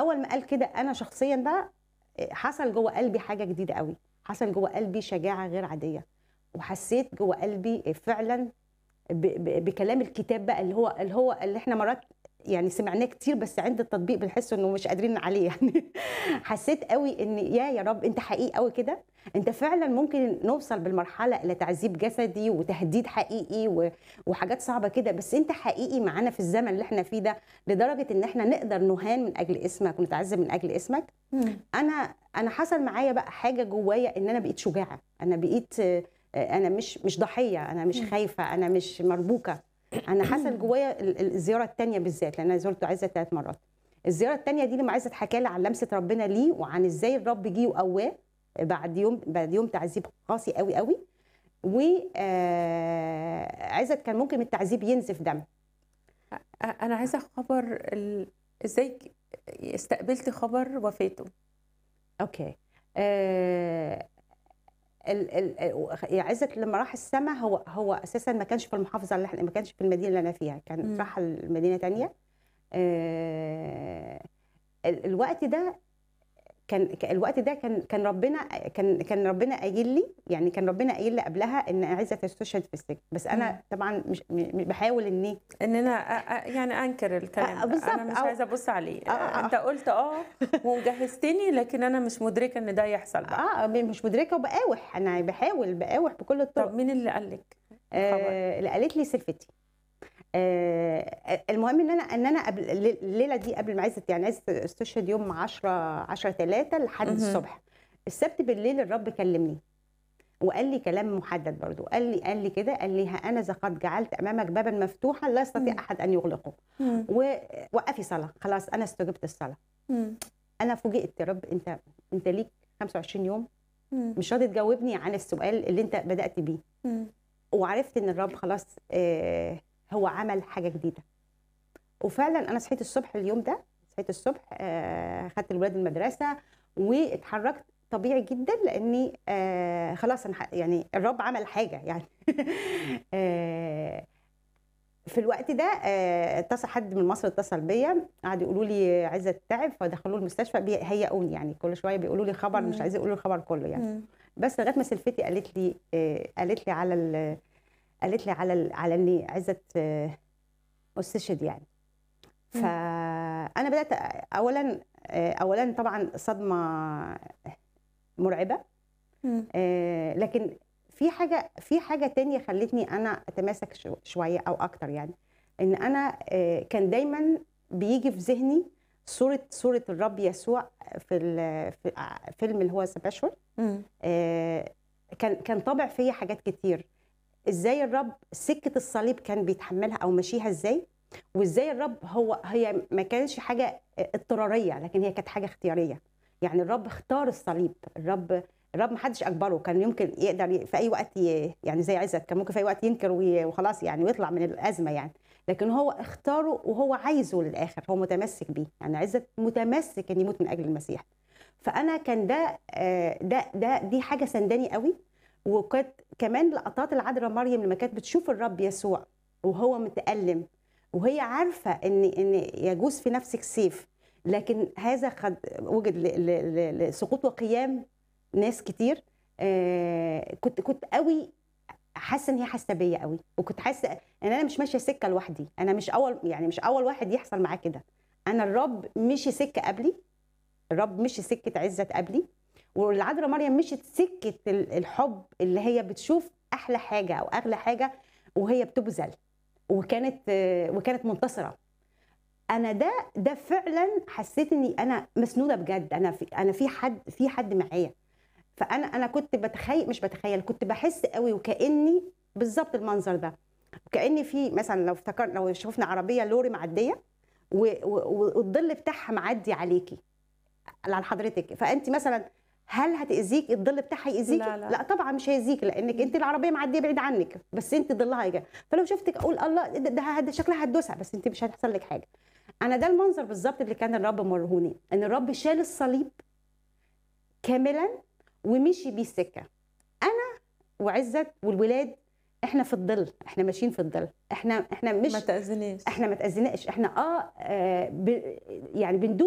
اول ما قال كده انا شخصيا بقى حصل جوه قلبي حاجه جديده قوي حصل جوه قلبي شجاعه غير عاديه وحسيت جوه قلبي فعلا ب ب بكلام الكتاب بقى اللي هو اللي هو اللي احنا مرات يعني سمعناه كتير بس عند التطبيق بنحس انه مش قادرين عليه يعني حسيت قوي ان يا يا رب انت حقيقي قوي كده انت فعلا ممكن نوصل بالمرحله الى تعذيب جسدي وتهديد حقيقي و- وحاجات صعبه كده بس انت حقيقي معانا في الزمن اللي احنا فيه ده لدرجه ان احنا نقدر نهان من اجل اسمك ونتعذب من اجل اسمك انا انا حصل معايا بقى حاجه جوايا ان انا بقيت شجاعه انا بقيت آه، انا مش مش ضحيه انا مش مم. خايفه انا مش مربوكه انا حصل جوايا ال- ال- الزياره الثانيه بالذات لان انا زرته عزه ثلاث مرات الزياره الثانيه دي لما عزه حكى لي عن لمسه ربنا ليه وعن ازاي الرب جه وقواه بعد يوم بعد يوم تعذيب قاسي قوي قوي و آه، عزت كان ممكن من التعذيب ينزف دم انا عايزه خبر ال... ازاي ك- استقبلت خبر وفاته اوكي آه ال ال يا عزت لما راح السما هو هو اساسا ما كانش في المحافظه اللي احنا ما كانش في المدينه اللي انا فيها كان مم. راح المدينه تانية آه ال- الوقت ده كان ك- الوقت ده كان كان ربنا كان كان ربنا قايل لي يعني كان ربنا قايل لي قبلها ان عزت تستشهد في السجن بس مم. انا طبعا مش م- بحاول اني ان انا أ... أ... يعني انكر الكلام آه، ده. بالظبط. انا مش أو- عايزه ابص عليه آه، آه. انت قلت اه وجهزتني لكن انا مش مدركه ان ده يحصل بقى اه مش مدركه وبقاوح انا بحاول بقاوح بكل الطرق طب مين اللي قال لك آه، اللي قالت لي سلفتي آه، المهم ان انا ان انا قبل الليله دي قبل ما عايزه يعني عايزه استشهد يوم 10 10 3 لحد مهم. الصبح السبت بالليل الرب كلمني وقال لي كلام محدد برضو قال لي قال لي كده قال لي ها انا ذا قد جعلت امامك بابا مفتوحا لا يستطيع مم. احد ان يغلقه مم. ووقفي صلاه خلاص انا استجبت الصلاه مم. انا فوجئت يا رب انت انت ليك 25 يوم مم. مش راضي تجاوبني عن السؤال اللي انت بدات بيه مم. وعرفت ان الرب خلاص آه، هو عمل حاجه جديده وفعلا انا صحيت الصبح اليوم ده صحيت الصبح آه، خدت الولاد المدرسه واتحركت طبيعي جدا لاني آه، خلاص أنا ح- يعني الرب عمل حاجه يعني آه، في الوقت ده آه، اتصل حد من مصر اتصل بيا قعدوا يقولوا لي عايزه تعب فدخلوه المستشفى بيهيئوني يعني كل شويه بيقولوا لي خبر مش مم. عايزه يقولوا الخبر كله يعني مم. بس لغايه ما سلفتي قالت لي آه، قالت لي على ال قالت لي على ال على اني عايزه آه، استشهد يعني مم. فانا بدات اولا آه، اولا طبعا صدمه مرعبه مم. آه، لكن في حاجه في حاجه تانية خلتني انا اتماسك شو- شويه او اكتر يعني ان انا آه، كان دايما بيجي في ذهني صوره صوره الرب يسوع في ال- في ع- فيلم اللي هو سباشور مم. آه، كان كان طابع فيا حاجات كتير ازاي الرب سكه الصليب كان بيتحملها او ماشيها ازاي وازاي الرب هو هي ما كانش حاجه اضطراريه لكن هي كانت حاجه اختياريه يعني الرب اختار الصليب الرب الرب ما حدش اجبره كان يمكن يقدر ي- في اي وقت ي- يعني زي عزت كان ممكن في اي وقت ينكر وي- وخلاص يعني ويطلع من الازمه يعني لكن هو اختاره وهو عايزه للاخر هو متمسك بيه يعني عزت متمسك ان يموت من اجل المسيح فانا كان ده آه، ده ده دي حاجه سنداني قوي وكانت كمان لقطات العذراء مريم لما كانت بتشوف الرب يسوع وهو متألم وهي عارفه ان ان يجوز في نفسك سيف لكن هذا قد وجد ل- ل- ل- لسقوط وقيام ناس كتير آه، كنت كنت قوي حاسه ان هي حاسه بيا قوي وكنت حاسه ان انا مش ماشيه سكه لوحدي انا مش اول يعني مش اول واحد يحصل معاه كده انا الرب مشي سكه قبلي الرب مشي سكه عزت قبلي والعذراء مريم مشت سكه ال- الحب اللي هي بتشوف احلى حاجه او اغلى حاجه وهي بتبذل وكانت آه، وكانت منتصره انا ده ده فعلا حسيت اني انا مسنوده بجد انا في انا في حد في حد معايا فانا انا كنت بتخيل مش بتخيل كنت بحس قوي وكاني بالظبط المنظر ده كاني في مثلا لو افتكر لو شفنا عربيه لوري معديه و- و- والظل بتاعها معدي عليكي على حضرتك فانت مثلا هل هتاذيك الظل بتاعها ياذيك لا، لا. لا طبعا مش هيأذيك لانك انت العربيه معديه بعيد عنك بس انت ظلها هيجي فلو شفتك اقول الله ده, ده, ده شكلها هتدوسها بس انت مش هتحصل لك حاجه انا ده المنظر بالظبط اللي كان الرب مرهوني ان الرب شال الصليب كاملا ومشي بيه السكه انا وعزت والولاد احنا في الظل احنا ماشيين في الظل احنا احنا مش ما تأذنيش احنا ما تاذيناش احنا اه, آه ب يعني بندوق